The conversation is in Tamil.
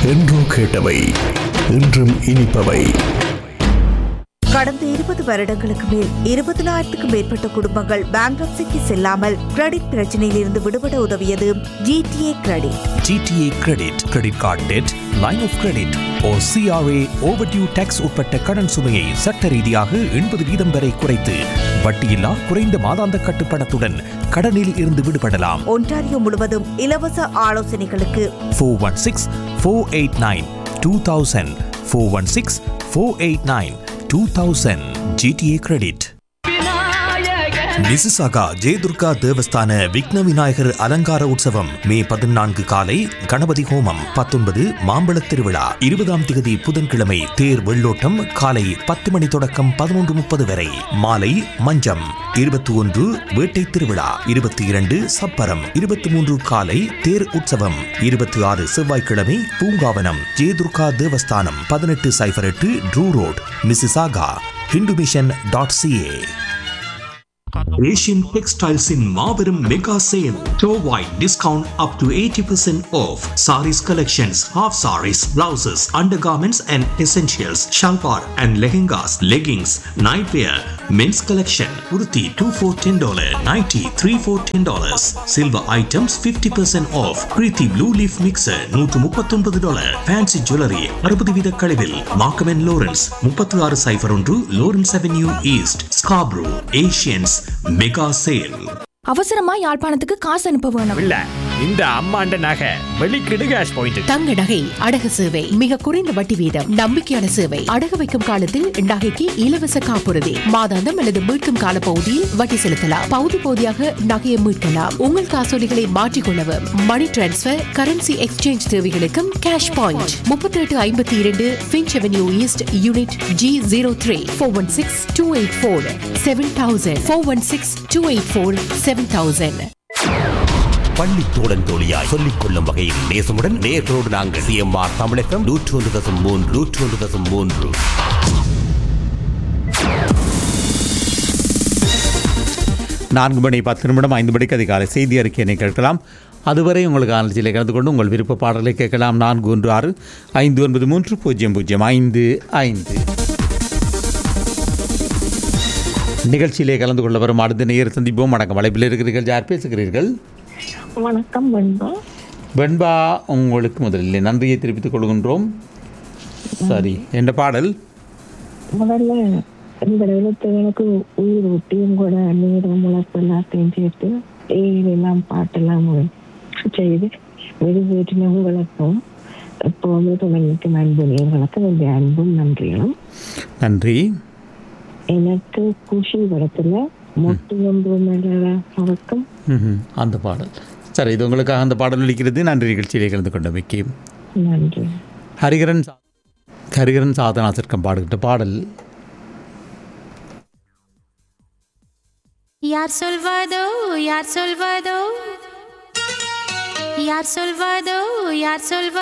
என்றோ கேட்டவை இன்றும் இனிப்பவை கடந்த இருபது வருடங்களுக்கு மேல் இருபதனாயிரத்துக்கும் மேற்பட்ட குடும்பங்கள் பேங்க்ரப்சிக்கு செல்லாமல் கிரெடிட் பிரச்சனையில் இருந்து விடுபட உதவியது GTA credit GTA credit credit card debt line of credit ஓ சிஆர்ஏ ஓவர்டியூ டேக்ஸ் உட்பட்ட கடன் சுமையை சட்ட ரீதியாக எண்பது வீதம் வரை குறைத்து வட்டியில்லா குறைந்த மாதாந்த கட்டுப்பணத்துடன் கடனில் இருந்து விடுபடலாம் ஒன்டாரியோ முழுவதும் இலவச ஆலோசனைகளுக்கு four one six four eight nine two thousand four one six four eight nine two thousand GTA credit Mississauga Jayadurga Devasthana Vigna Vinayagar அலங்கார உற்சவம் மே பதினான்கு காலை கணபதி ஹோமம் பத்தொன்பது மாம்பழத் திருவிழா இருபதாம் திகதி புதன்கிழமை தேர் வெள்ளோட்டம் காலை பத்து மணி தொடக்கம் பதினொன்று முப்பது வரை மாலை மஞ்சம் இருபத்தி ஒன்று வேட்டை திருவிழா இருபத்தி இரண்டு சப்பரம் இருபத்தி மூன்று காலை தேர் உற்சவம் இருபத்தி ஆறு செவ்வாய்க்கிழமை பூங்காவனம் ஜெயதுர்கா தேவஸ்தானம் பதினெட்டு சைபர் எட்டு Drew road Mississauga Hindu mission dot CA Asian டெக்ஸ்டைல்ஸின் மாபெரும் மெகா சேல் டோவாய் discount up to eighty percent off sarees collections half sarees blouses undergarments and essentials shalwar and lehengas leggings night wear men's collection உருத்தி two four ten dollar ninety three four ten dollars silver items fifty percent off Preethi blue leaf mixer நூற்று முப்பத்தொன்பது டாலர் ஃபேன்சி ஜுவல்லரி அறுபது வீத கழிவில் மார்க்கமென் லோரன்ஸ் முப்பத்தி ஆறு சைஃபர் ஒன்று Lawrence avenue east Scarborough Asians mega sale அவசரமா யாழ்ப்பாணத்துக்கு காசு அனுப்ப வேணும் இல்ல இந்த அம்மாண்ட நகை வெளிக்கிடு கேஷ் பாயிண்ட் தங்க நகை அடகு சேவை மிக குறைந்த வட்டி வீதம் நம்பிக்கையான சேவை அடகு வைக்கும் காலத்தில் நகைக்கு இலவச காப்புறுதி மாதாந்தம் அல்லது மீட்கும் கால பகுதியில் வட்டி செலுத்தலாம் பகுதி பகுதியாக நகையை மீட்கலாம் உங்கள் காசோலிகளை மாற்றிக்கொள்ளவும் மணி டிரான்ஸ்பர் கரன்சி எக்ஸ்சேஞ்ச் தேவைகளுக்கும் கேஷ் பாயிண்ட் முப்பத்தி எட்டு ஐம்பத்தி இரண்டு Finch avenue east unit G zero three four one six two eight four seven thousand four one six two eight four seven thousand பள்ளி தோழன் தோழியாய் சொல்லிக் கொள்ளும் வகையில் நேசமுடன் நேர்களோடு நாங்கள் சிஎம்ஆர் தமிழகம் நூற்று ஒன்று தசம் மூன்று நூற்று ஒன்று தசம் மூன்று நான்கு மணி பத்து நிமிடம் ஐந்து மணிக்கு அதிகாலை செய்தி அறிக்கையினை கேட்கலாம் அதுவரை உங்களுக்கு ஆலோசனை கலந்து கொண்டு உங்கள் விருப்ப பாடலை கேட்கலாம் நான்கு ஒன்று ஆறு ஐந்து ஒன்பது மூன்று பூஜ்ஜியம் பூஜ்ஜியம் ஐந்து ஐந்து நிகழ்ச்சியிலே கலந்து கொள்ள வரும் அடுத்த நேர் சந்திப்போம் வணக்கம் வலைப்பில் இருக்கிறீர்கள் யார் பேசுகிறீர்கள் வணக்கம் வெண்பா வெண்பா உங்களுக்கு முதலில் நன்றியை தெரிவித்துக் கொள்கின்றோம் சரி என்ற பாடல் முதல்ல இந்த எழுத்துகளுக்கு உயிர் ஊட்டி உங்களோட நீரம் முளைப்பு எல்லாத்தையும் சேர்த்து ஏழு எல்லாம் பாட்டெல்லாம் செய்து வெளியேற்றின உங்களுக்கும் எப்போவுமே துணைக்கு அன்பு நேர்களுக்கு என்னுடைய அன்பும் நன்றிகளும் நன்றி எனக்கு குஷி படத்துல மொட்டு ஒன்று மேல அவருக்கும் ம்ஹும். அந்த பாடல் சரி இது உங்களுக்காக அந்த பாடல் ஒலிக்கிறது நன்றி நிகழ்ச்சியிலே கலந்து கொண்டமைக்கு நன்றி ஹரிகரன் சா- ஹரிகரன் சாதனா சர்க்கம் பாடுகிட்ட பாடல் யார் சொல்வதோ யார் சொல்வதோ யார் சொல்வதோ யார் சொல்வதோ